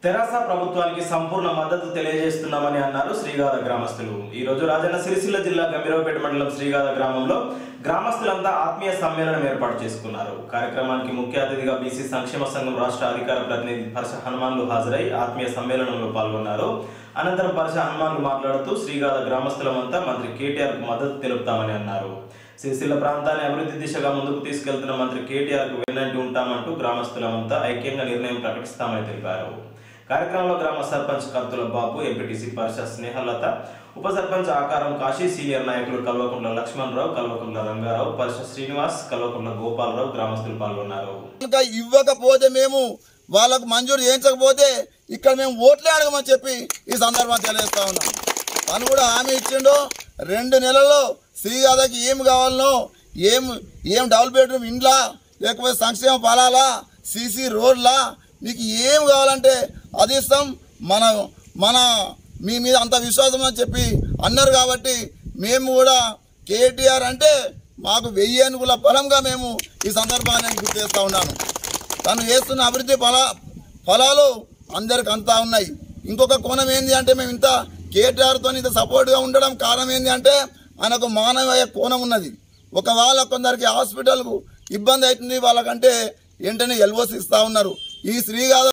తెరాస ప్రభుత్వానికి సంపూర్ణ మద్దతు తెలియజేస్తున్నామని అన్నారు శ్రీగాధ గ్రామస్తులు ఈ రోజు రాజన్న సిరిసిల్ల జిల్లా గంభీరవపేట మండలం శ్రీగాధ గ్రామంలో గ్రామస్తులంతా ఆత్మీయ సమ్మేళనం ఏర్పాటు చేసుకున్నారు కార్యక్రమానికి ముఖ్య అతిథిగా బీసీ సంక్షేమ సంఘం రాష్ట్ర అధికార ప్రతినిధి పరశ హనుమాన్లు హాజరై ఆత్మీయ సమ్మేళనంలో పాల్గొన్నారు అనంతరం పరశ హనుమాన్లు మాట్లాడుతూ శ్రీగాధ గ్రామస్తులమంతా మంత్రి కేటీఆర్ కు మద్దతు తెలుపుతామని అన్నారు సిరిసిల్ల ప్రాంతాన్ని అభివృద్ధి దిశగా ముందుకు తీసుకెళ్తున్న మంత్రి కేటీఆర్ కు వెన్నంటి ఉంటామంటూ గ్రామస్తులమంతా ఐక్యంగా నిర్ణయం ప్రకటిస్తామని తెలిపారు కార్యక్రమంలో గ్రామ సర్పంచ్ కత్తుల బాబు ఎంపీటీసీ పరిషత్ స్నేహలత ఉప సర్పంచ్ ఆకారం కాశీ సీనియర్ నాయకులు కల్వకుంట్ల లక్ష్మణరావు కల్వకుంట్ల రంగారావు పరిషత్ శ్రీనివాస్ కల్వకుంట్ల గోపాలరావు గ్రామస్తులు పాల్గొన్నారు కనుక ఇవ్వకపోతే మేము వాళ్ళకు మంజూరు చేయించకపోతే ఇక్కడ మేము ఓట్లే అడగమని చెప్పి ఈ సందర్భంగా తెలియజేస్తా ఉన్నాం తను కూడా హామీ ఇచ్చిండు రెండు నెలల్లో శ్రీగాథకి ఏం కావాలనో ఏం ఏం డబుల్ బెడ్రూమ్ ఇండ్లా లేకపోతే సంక్షేమ ఫలాలా సీసీ రోడ్లా మీకు ఏం కావాలంటే అది ఇస్తాం మన మన మీ మీద అంత విశ్వాసం అని చెప్పి అన్నారు కాబట్టి మేము కూడా కేటీఆర్ అంటే మాకు వెయ్యి అనుకుల బలంగా మేము ఈ సందర్భాన్ని నేను గుర్తు చేస్తా ఉన్నాను తను చేస్తున్న అభివృద్ధి ఫల ఫలాలు అందరికి అంతా ఉన్నాయి ఇంకొక కోణం ఏంది అంటే మేము ఇంత కేటీఆర్తో ఇంత సపోర్ట్గా ఉండడం కారణం ఏంది అంటే ఆయనకు మానవీయ కోణం ఉన్నది ఒకవేళ కొందరికి హాస్పిటల్కు ఇబ్బంది అవుతుంది వాళ్ళకంటే వెంటనే ఎల్ఓసి ఇస్తా ఉన్నారు ఈ శ్రీగాథ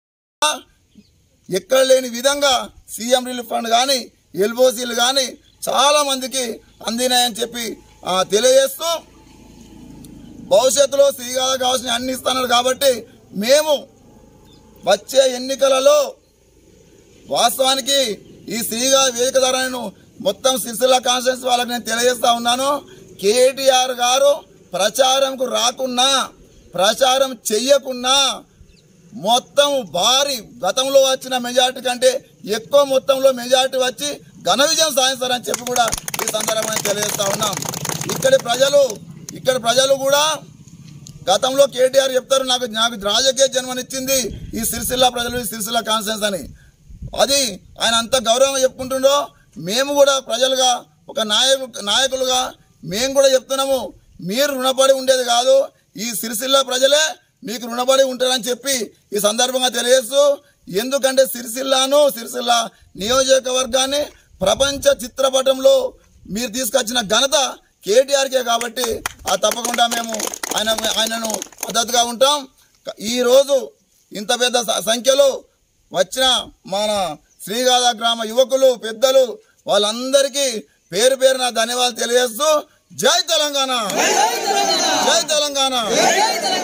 ఎక్కడ లేని విధంగా సీఎం రిలీఫ్ ఫండ్ కానీ ఎల్ఓసీలు కానీ చాలా మందికి అందినాయని చెప్పి ఆ, తెలియజేస్తూ భవిష్యత్తులో శ్రీగాథ కావాల్సిన అన్ని ఇస్తున్నారు కాబట్టి మేము వచ్చే ఎన్నికలలో వాస్తవానికి ఈ శ్రీగాథ వేదిక ధరను మొత్తం సిరిసిల్ల కాన్స్టిట్యూన్స్ వాళ్ళకి నేను తెలియజేస్తా ఉన్నాను కేటీఆర్ గారు ప్రచారంకు రాకున్నా ప్రచారం చెయ్యకున్నా మొత్తం భారీ గతంలో వచ్చిన మెజార్టీ కంటే ఎక్కువ మొత్తంలో మెజార్టీ వచ్చి ఘన విజయం సాధిస్తారని చెప్పి కూడా ఈ సందర్భంగా తెలియజేస్తా ఉన్నాం ఇక్కడి ప్రజలు ఇక్కడ ప్రజలు కూడా గతంలో కేటీఆర్ చెప్తారు నాకు నాకు రాజకీయ జన్మనిచ్చింది ఈ సిరిసిల్ల ప్రజలు ఈ సిరిసిల్ల కాన్ఫరెన్స్ అని అది ఆయన అంత గౌరవంగా చెప్పుకుంటుండో మేము కూడా ప్రజలుగా ఒక నాయకు నాయకులుగా మేము కూడా చెప్తున్నాము మీరు రుణపడి ఉండేది కాదు ఈ సిరిసిల్ల ప్రజలే మీకు రుణపడి ఉంటారని చెప్పి ఈ సందర్భంగా తెలియజేస్తూ ఎందుకంటే సిరిసిల్లాను సిరిసిల్ల నియోజకవర్గాన్ని ప్రపంచ చిత్రపటంలో మీరు తీసుకొచ్చిన ఘనత కేటీఆర్కే కాబట్టి ఆ తప్పకుండా మేము ఆయన ఆయనను మద్దతుగా ఉంటాం ఈరోజు ఇంత పెద్ద స- సంఖ్యలో వచ్చిన మన శ్రీగాధ గ్రామ యువకులు పెద్దలు వాళ్ళందరికీ పేరు పేరున ధన్యవాదాలు తెలియజేస్తూ జై తెలంగాణ జై తెలంగాణ